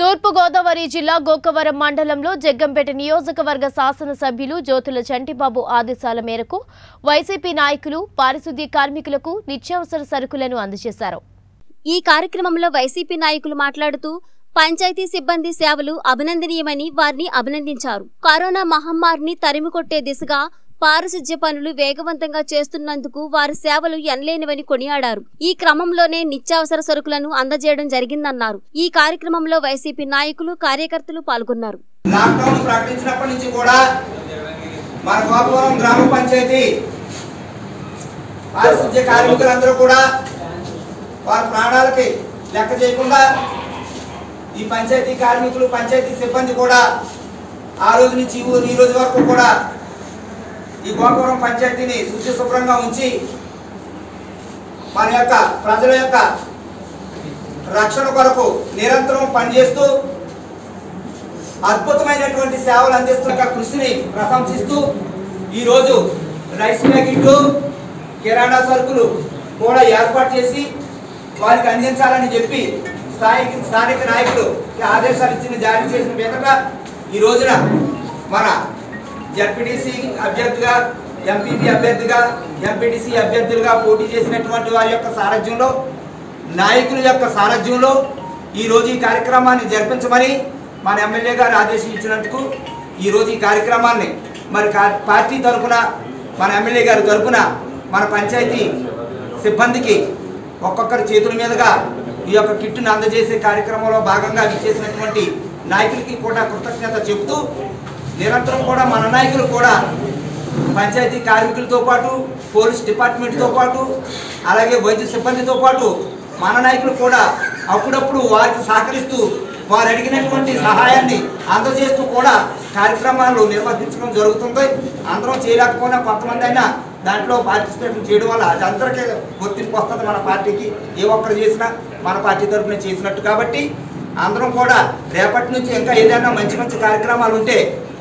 తూర్పుగోదావరి జిల్లా గోకవరం మండలంలో జగ్గంపేట నియోజకవర్గ శాసనసభ్యులు జ్యోతుల చంటిబాబు ఆదేశాల మేరకు వైసీపీ నాయకులు పారిశుద్ధ్య కార్మికులకు నిత్యావసర సరుకులను అందజేశారు ఈ కార్యక్రమంలో వైసీపీ నాయకులు మాట్లాడుతూ పంచాయతీ సిబ్బంది సేవలు అభినందనీయమని వారిని అభినందించారు కరోనా మహమ్మారిని తరిమికొట్టే దిశగా పారిశుధ్య పనులు వేగవంతంగా చేస్తున్నందుకు వారి సేవలు ఎనలేనివని కొనియాడారు ఈ క్రమంలోనే నిత్యావసర సరుకులను అందజేయడం జరిగిందన్నారు ఈ కార్యక్రమంలో వైసీపీ నాయకులు కార్యకర్తలు పాల్గొన్నారు లాక్డౌన్ ప్రకటించినప్పటి నుంచి కూడా మన గోపవరం గ్రామ పంచాయతీ పారిశుద్ధ్య కార్మికులందరూ కూడా వారి ప్రాణాలకి లెక్క చేయకుండా ఈ పంచాయతీ కార్మికులు పంచాయతీ సిబ్బంది కూడా ఆ రోజు నుంచి ఈ ఊరు- ఈ రోజు వరకు కూడా ఈ గోపవరం పంచాయతీని శుద్ధి శుభ్రంగా ఉంచి మన యొక్క ప్రజల యొక్క రక్షణ కొరకు నిరంతరం పనిచేస్తూ అద్భుతమైనటువంటి సేవలు అందిస్తున్న కృషిని ప్రశంసిస్తూ ఈరోజు రైస్ ప్యాకెట్ కిరాణా సరుకులు కూడా ఏర్పాటు చేసి వారికి అందించాలని చెప్పి స్థానిక స్థానిక నాయకులు ఆదేశాలు ఇచ్చిన జారీ చేసిన మీదట ఈ రోజున మన జడ్పీటీసీ అభ్యర్థిగా ఎంపీపీ అభ్యర్థిగా ఎంపీటీసీ అభ్యర్థులుగా పోటీ చేసినటువంటి వారి యొక్క సారథ్యంలో నాయకుల యొక్క సారథ్యంలో ఈ రోజు ఈ కార్యక్రమాన్ని జరిపించమని మన ఎమ్మెల్యే గారు ఆదేశించినందుకు ఈ రోజు ఈ కార్యక్రమాన్ని మరి కా- పార్టీ తరఫున మన ఎమ్మెల్యే గారి తరఫున మన పంచాయతీ సిబ్బందికి ఒక్కొక్కరి చేతుల మీదుగా ఈ యొక్క కిట్టును అందజేసే కార్యక్రమంలో భాగంగా విచ్చేసినటువంటి నాయకులకి కూడా కృతజ్ఞత చెబుతూ నిరంతరం కూడా మన నాయకులు కూడా పంచాయతీ కార్మికులతో పాటు పోలీస్ డిపార్ట్మెంట్తో పాటు అలాగే వైద్య సిబ్బందితో పాటు మన నాయకులు కూడా అప్పుడప్పుడు వారికి సహకరిస్తూ వారు అడిగినటువంటి సహాయాన్ని అందజేస్తూ కూడా కార్యక్రమాలు నిర్వర్తించడం జరుగుతుంది అందరం చేయలేకపోయినా కొంతమంది అయినా దాంట్లో పార్టిసిపేట్ చేయడం వల్ల అది అందరికీ గుర్తింపు వస్తుంది మన పార్టీకి ఏ ఒక్కరు చేసినా మన పార్టీ తరఫున చేసినట్టు కాబట్టి అందరం కూడా రేపటి నుంచి ఇంకా ఏదైనా మంచి మంచి కార్యక్రమాలు ఉంటే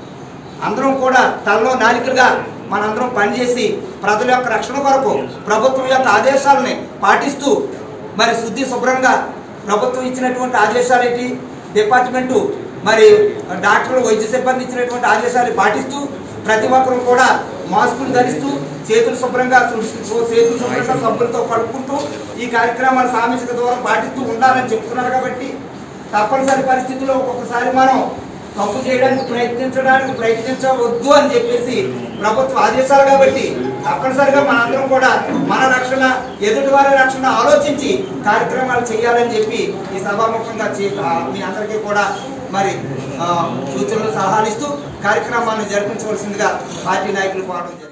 అందరం కూడా తలలో నాలికలుగా మనందరం పనిచేసి ప్రజల యొక్క రక్షణ కొరకు ప్రభుత్వం యొక్క ఆదేశాలని పాటిస్తూ మరి శుద్ధి శుభ్రంగా ప్రభుత్వం ఇచ్చినటువంటి ఆదేశాలు ఏంటి డిపార్ట్మెంటు మరి డాక్టర్లు వైద్య సిబ్బంది ఇచ్చినటువంటి ఆదేశాలు పాటిస్తూ ప్రతి ఒక్కరు కూడా మాస్కులు ధరిస్తూ చేతులు శుభ్రంగా తుడుస్తూ చేతులు శుభ్రంగా సబ్బులతో కడుక్కుంటూ ఈ కార్యక్రమాలు సామాజిక దూరం పాటిస్తూ ఉండాలని చెప్తున్నారు కాబట్టి తప్పనిసరి పరిస్థితుల్లో ఒక్కొక్కసారి మనం తప్పు చేయడానికి ప్రయత్నించడానికి ప్రయత్నించవద్దు అని చెప్పేసి ప్రభుత్వ ఆదేశాలు కాబట్టి తప్పనిసరిగా మనందరం కూడా మన రక్షణ ఎదుటి వారి రక్షణ ఆలోచించి కార్యక్రమాలు చేయాలని చెప్పి ఈ సభాముఖంగా చే- ఆ, మీ అందరికీ కూడా మరి ఆ, సూచనలు సలహాలు ఇస్తూ కార్యక్రమాలను జరిపించవలసిందిగా పార్టీ నాయకులు కోరడం జరిగింది